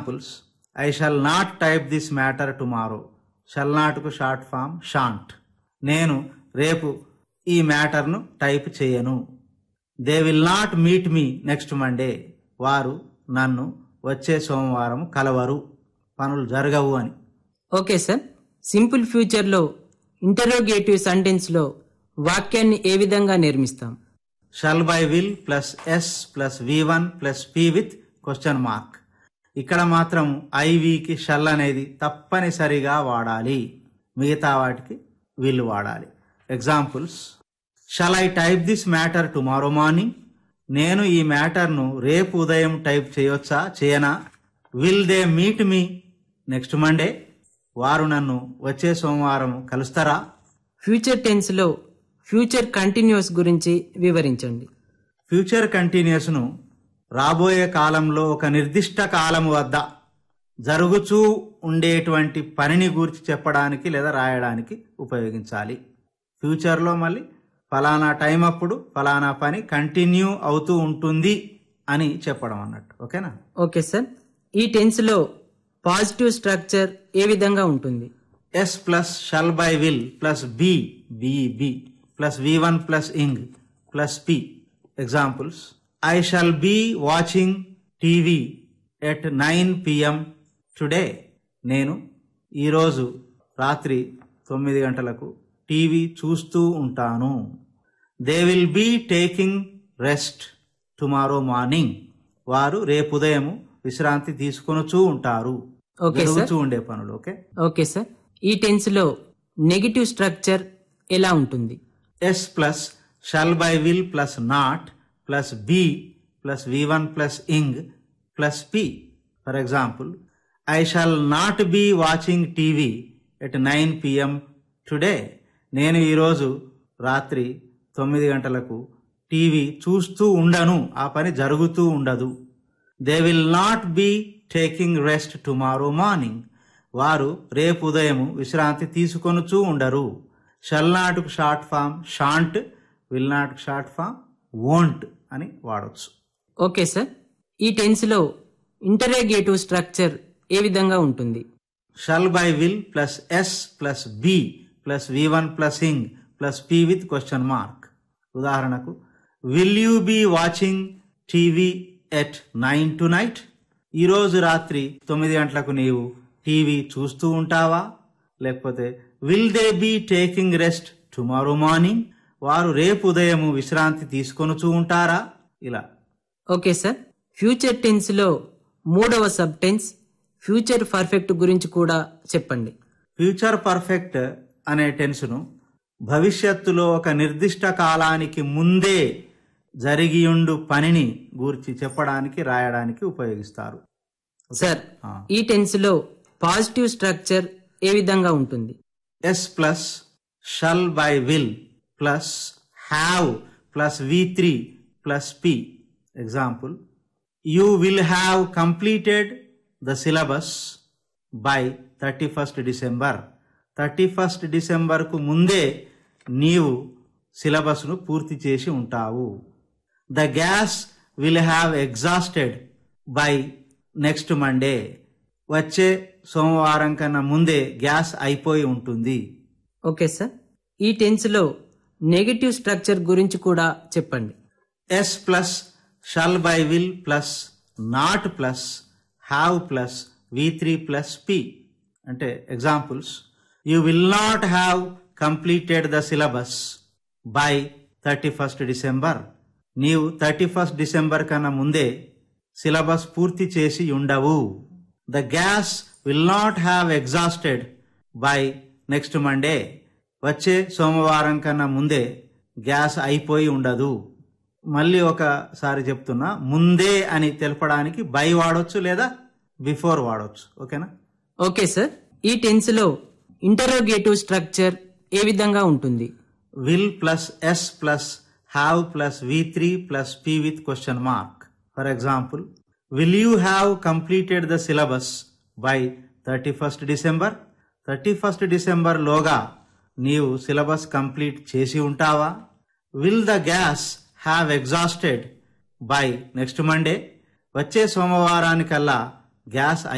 Examples I shall not type this matter tomorrow shall నాట్కు short form shan't నేను రేపు ఈ మ్యాటర్ను టైప్ చేయను they will not meet me next Monday వారు నన్ను వచ్చే సోమవారం కలవరు పనులు జరగవు అని ఓకే సార్ సింపుల్ ఫ్యూచర్లో ఇంటరోగేటివ్ సెంటెన్స్లో వాక్యాన్ని ఏ విధంగా నిర్మిస్తాం shall by will plus S plus V one plus P with question mark ఇక్కడ మాత్రం ఐవికి షల్ అనేది తప్పనిసరిగా వాడాలి మిగతా వాటికి విల్ వాడాలి examples shall I type this matter tomorrow morning నేను ఈ మ్యాటర్ను రేపు ఉదయం టైప్ చేయొచ్చా చేయనా will they meet me next Monday వారు నన్ను వచ్చే సోమవారం కలుస్తారా ఫ్యూచర్ టెన్స్లో ఫ్యూచర్ కంటిన్యూస్ గురించి వివరించండి ఫ్యూచర్ కంటిన్యూస్ను రాబోయే కాలంలో ఒక నిర్దిష్ట కాలం వద్ద జరుగుతూ ఉండేటువంటి పనిని గురించి చెప్పడానికి లేదా రాయడానికి ఉపయోగించాలి ఫ్యూచర్లో మళ్ళీ ఫలానా టైం అప్పుడు ఫలానా పని కంటిన్యూ అవుతూ ఉంటుంది అని చెప్పడం అన్నట్టు ఓకేనా ఓకే సార్ ఈ టెన్స్లో పాజిటివ్ స్ట్రక్చర్ ఏ విధంగా ఉంటుంది S plus shall by will plus B BEB plus V one plus ing plus P examples I shall be watching TV at nine PM today నేను ఈరోజు రాత్రి తొమ్మిది గంటలకు టీవీ చూస్తూ ఉంటాను they will be taking rest tomorrow morning వారు రేపు ఉదయం విశ్రాంతి తీసుకొనుచూ ఉంటారు ఓకే సార్ జరుగుతూ ఉండే పనులు ఓకే ఓకే సార్ ఈ టెన్స్లో నెగిటివ్ స్ట్రక్చర్ ఎలా ఉంటుంది S plus shall by will plus not plus B plus V one plus ing plus P for example I shall not be watching TV at nine PM today నేను ఈరోజు రాత్రి తొమ్మిది గంటలకు TV చూస్తూ ఉండను ఆ పని జరుగుతూ ఉండదు they will not be taking rest tomorrow morning వారు రేపు ఉదయం విశ్రాంతి తీసుకొనుచూ ఉండరు షల్ నాట్కు షార్ట్ ఫామ్ షాంట్ విల్ నాట్కు షార్ట్ ఫామ్ వోంట్ అని వాడవచ్చు ఓకే సార్ ఈ టెన్స్లో ఇంటరేగేటివ్ స్ట్రక్చర్ ఏ విధంగా ఉంటుంది shall by will plus S plus B plus V one plus ing plus P with question mark ఉదాహరణకు will you be watching TV at nine tonight ఈరోజు రాత్రి తొమ్మిది గంటలకు నీవు టీవీ చూస్తూ ఉంటావా లేకపోతే will they be taking rest tomorrow morning వారు రేపు ఉదయం విశ్రాంతి తీసుకొనుచూ ఉంటారా ఇలా ఓకే సార్ ఫ్యూచర్ టెన్స్లో మూడవ సబ్ టెన్స్ ఫ్యూచర్ పర్ఫెక్ట్ గురించి కూడా చెప్పండి ఫ్యూచర్ పర్ఫెక్ట్ అనే టెన్స్ను భవిష్యత్తులో ఒక నిర్దిష్ట కాలానికి ముందే జరిగియుండు పనిని గూర్చి చెప్పడానికి రాయడానికి ఉపయోగిస్తారు సార్ ఆ. ఈ టెన్స్లో పాజిటివ్ స్ట్రక్చర్ ఏ విధంగా ఉంటుంది S plus shall by will plus have plus V three plus P example you will have completed the syllabus by thirty first December thirty first డిసెంబర్కు ముందే నీవు సిలబస్ను పూర్తి చేసి ఉంటావు the gas will have exhausted by next Monday వచ్చే సోమవారం కన్నా ముందే గ్యాస్ అయిపోయి ఉంటుంది ఓకే సార్ ఈ టెన్స్లో నెగటివ్ స్ట్రక్చర్ గురించి కూడా చెప్పండి S plus shall by will plus not plus have plus V three plus P అంటే examples you will not have completed the syllabus by thirty first December నీవు thirty first December కన్నా ముందే syllabus పూర్తి చేసి ఉండవు the gas will not have exhausted by next Monday వచ్చే సోమవారం కన్నా ముందే గ్యాస్ అయిపోయి ఉండదు మళ్ళీ ఒకసారి చెప్తున్నా ముందే అని తెలపడానికి బై వాడొచ్చు లేదా బిఫోర్ వాడొచ్చు ఓకేనా ఓకే సార్ ఈ టెన్స్లో ఇంటరోగేటివ్ స్ట్రక్చర్ ఏ విధంగా ఉంటుంది will plus S plus have plus V three plus P with question mark for example will you have completed the syllabus by thirty first December thirty first December లోగా నీవు syllabus complete చేసి ఉంటావా will the gas have exhausted by next Monday వచ్చే సోమవారానికల్లా gas